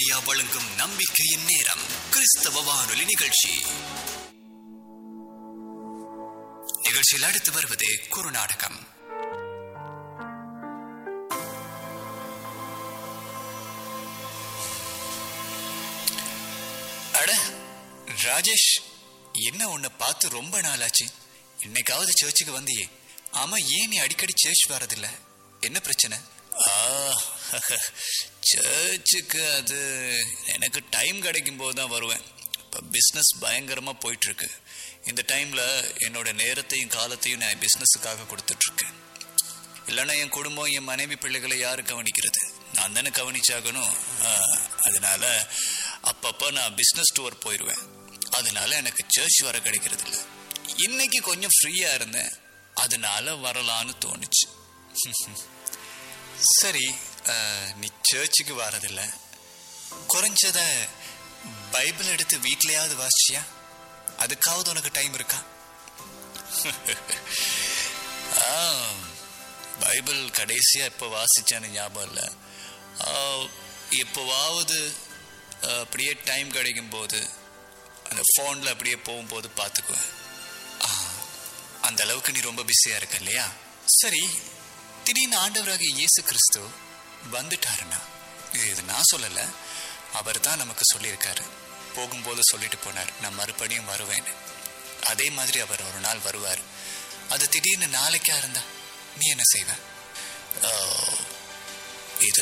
media வழங்கும் நம்பிக்கையின் நேரம் கிறிஸ்தவ வானொலி நிகழ்ச்சி நிகழ்ச்சியில் அடுத்து வருவது குறுநாடகம் அட ராஜேஷ் என்ன உன்னை பார்த்து ரொம்ப நாளாச்சு இன்னைக்காவது சர்ச்சுக்கு வந்தியே ஆமா ஏன் நீ அடிக்கடி சர்ச் வரதில்ல என்ன பிரச்சனை சர்ச்சுக்கு அது எனக்கு டைம் கிடைக்கும் போது தான் வருவேன் இப்போ பிஸ்னஸ் பயங்கரமாக போயிட்டுருக்கு இந்த டைமில் என்னோட நேரத்தையும் காலத்தையும் நான் பிஸ்னஸுக்காக கொடுத்துட்ருக்கேன் இல்லைன்னா என் குடும்பம் என் மனைவி பிள்ளைகளை யாரு கவனிக்கிறது நான் தானே கவனிச்சாகணும் ஆ, அதனால அப்பப்போ நான் பிஸ்னஸ் டூர் போயிடுவேன் அதனால எனக்கு சர்ச் வர கிடைக்கிறது இல்ல இன்னைக்கு கொஞ்சம் ஃப்ரீயாக இருந்தேன் அதனால வரலான்னு தோணுச்சு சரி ஆ, நீ சர்ச்சுக்கு வரதில்ல குறைஞ்சத பைபிள் எடுத்து வீட்லயாவது வாசிச்சியா அதுக்காவது உனக்கு டைம் இருக்கா ஆ, பைபிள் கடைசியா இப்போ வாசிச்சான்னு ஞாபகம் இல்லை எப்போவாவது ஆ, அப்படியே டைம் கிடைக்கும் போது அந்த ஃபோனில் அப்படியே போகும்போது பார்த்துக்குவேன் ஆ, அந்த அளவுக்கு நீ ரொம்ப பிஸியாக இருக்க இல்லையா சரி திடீர்னு ஆண்டவராகிய இயேசு கிறிஸ்து வந்துட்டாருன்னா இது இது நான் சொல்லலை அவர் தான் நமக்கு சொல்லியிருக்காரு போகும்போது சொல்லிட்டு போனார் நான் மறுபடியும் வருவேன்னு அதே மாதிரி அவர் ஒரு நாள் வருவார் அது திடீர்னு நாளைக்கா இருந்தா நீ என்ன செய்வ ஆ, இது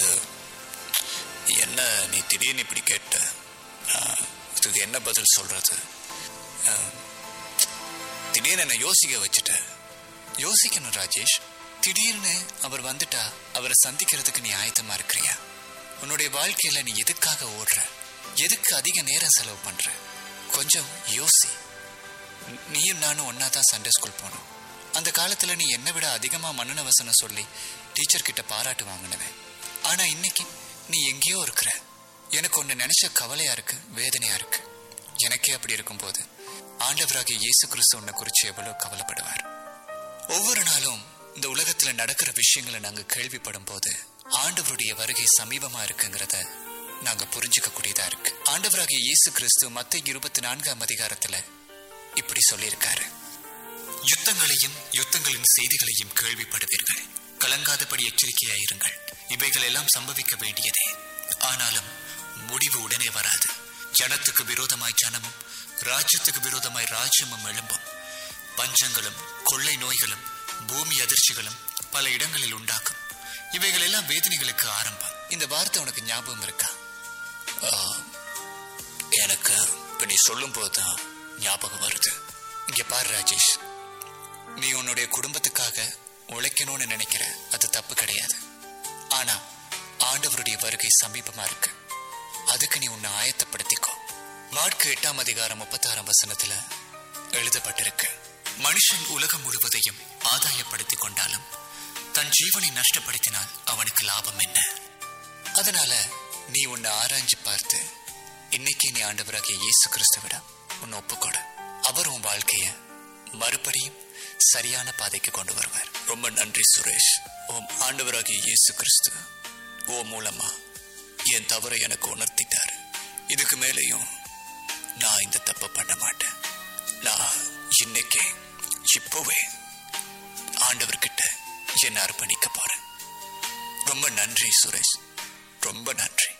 என்ன நீ திடீர்னு இப்படி கேட்ட ஆ, இதுக்கு என்ன பதில் சொல்றது ஆ, திடீர்னு என்ன யோசிக்க வச்சுட்ட யோசிக்கணும் ராஜேஷ் திடீர்னு அவர் வந்துட்டா அவரை சந்திக்கிறதுக்கு நீ ஆயத்தமா இருக்கிறியா உன்னுடைய வாழ்க்கையில நீ எதுக்காக ஓடுற எதுக்கு அதிக நேரம் செலவு பண்ற கொஞ்சம் யோசி நீ- நீயும் நானும் ஒன்னா தான் சண்டே ஸ்கூல் போனோம் அந்த காலத்துல நீ என்னை விட அதிகமா மன்னன வசனம் சொல்லி டீச்சர் கிட்ட பாராட்டு வாங்கினவன் ஆனா இன்னைக்கு நீ எங்கேயோ இருக்கிற எனக்கு ஒன்னு நினைச்ச கவலையா இருக்கு வேதனையா இருக்கு எனக்கே அப்படி இருக்கும்போது ஆண்டவராகிய இயேசு கிறிஸ்து உன்னை குறித்து எவ்வளவு கவலைப்படுவார் ஒவ்வொரு நாளும் இந்த உலகத்துல நடக்கிற விஷயங்களை நாங்க கேள்விப்படும் போது ஆண்டவருடைய வருகை சமீபமா இருக்குங்கிறத நாங்க புரிஞ்சுக்க கூடியதா இருக்கு ஆண்டவராகிய இயேசு கிறிஸ்து மத்திய இருபத்தி நான்காம் அதிகாரத்துல இப்படி சொல்லியிருக்காரு யுத்தங்களையும் யுத்தங்களின் செய்திகளையும் கேள்விப்படுவீர்கள் கலங்காதபடி எச்சரிக்கையாயிருங்கள் இவைகள் எல்லாம் சம்பவிக்க வேண்டியதே ஆனாலும் முடிவு உடனே வராது ஜனத்துக்கு விரோதமாய் ஜனமும் ராஜ்யத்துக்கு விரோதமாய் ராஜ்யமும் எழும்பும் பஞ்சங்களும் கொள்ளை நோய்களும் பூமி அதிர்ச்சிகளும் பல இடங்களில் உண்டாக்கும் இவைகள் எல்லாம் வேதனைகளுக்கு ஆரம்பம் இந்த வார்த்தை உனக்கு ஞாபகம் இருக்கா ஆ, எனக்கு இப்ப நீ சொல்லும் போதுதான் ஞாபகம் வருது இங்க பாரு ராஜேஷ் நீ உன்னுடைய குடும்பத்துக்காக உழைக்கணும்னு நினைக்கிற அது தப்பு கிடையாது ஆனா ஆண்டவருடைய வருகை சமீபமா இருக்கு அதுக்கு நீ உன்னை ஆயத்தப்படுத்திக்கோ மார்க்கு எட்டாம் அதிகாரம் முப்பத்தாறாம் வசனத்துல எழுதப்பட்டிருக்கு மனுஷன் உலகம் முழுவதையும் ஆதாயப்படுத்திக் கொண்டாலும் தன் ஜீவனை நஷ்டப்படுத்தினால் அவனுக்கு லாபம் என்ன அதனால நீ உன்னை ஆராய்ஞ்சு பார்த்து இன்னைக்கு நீ ஆண்டவராகிய இயேசு கிறிஸ்துவிடம் உன்னை ஒப்புக்கொடு அவர் உன் வாழ்க்கைய மறுபடியும் சரியான பாதைக்கு கொண்டு வருவார் ரொம்ப நன்றி சுரேஷ் ஓம் ஆண்டவராகிய இயேசு கிறிஸ்து ஓ மூலமா என் தவறை எனக்கு உணர்த்திட்டார் இதுக்கு மேலேயும் நான் இந்த தப்பை பண்ண மாட்டேன் நான் இன்னைக்கே இப்போவே ஆண்டவர்கிட்ட என்னை அர்ப்பணிக்க போறேன் ரொம்ப நன்றி சுரேஷ் ரொம்ப நன்றி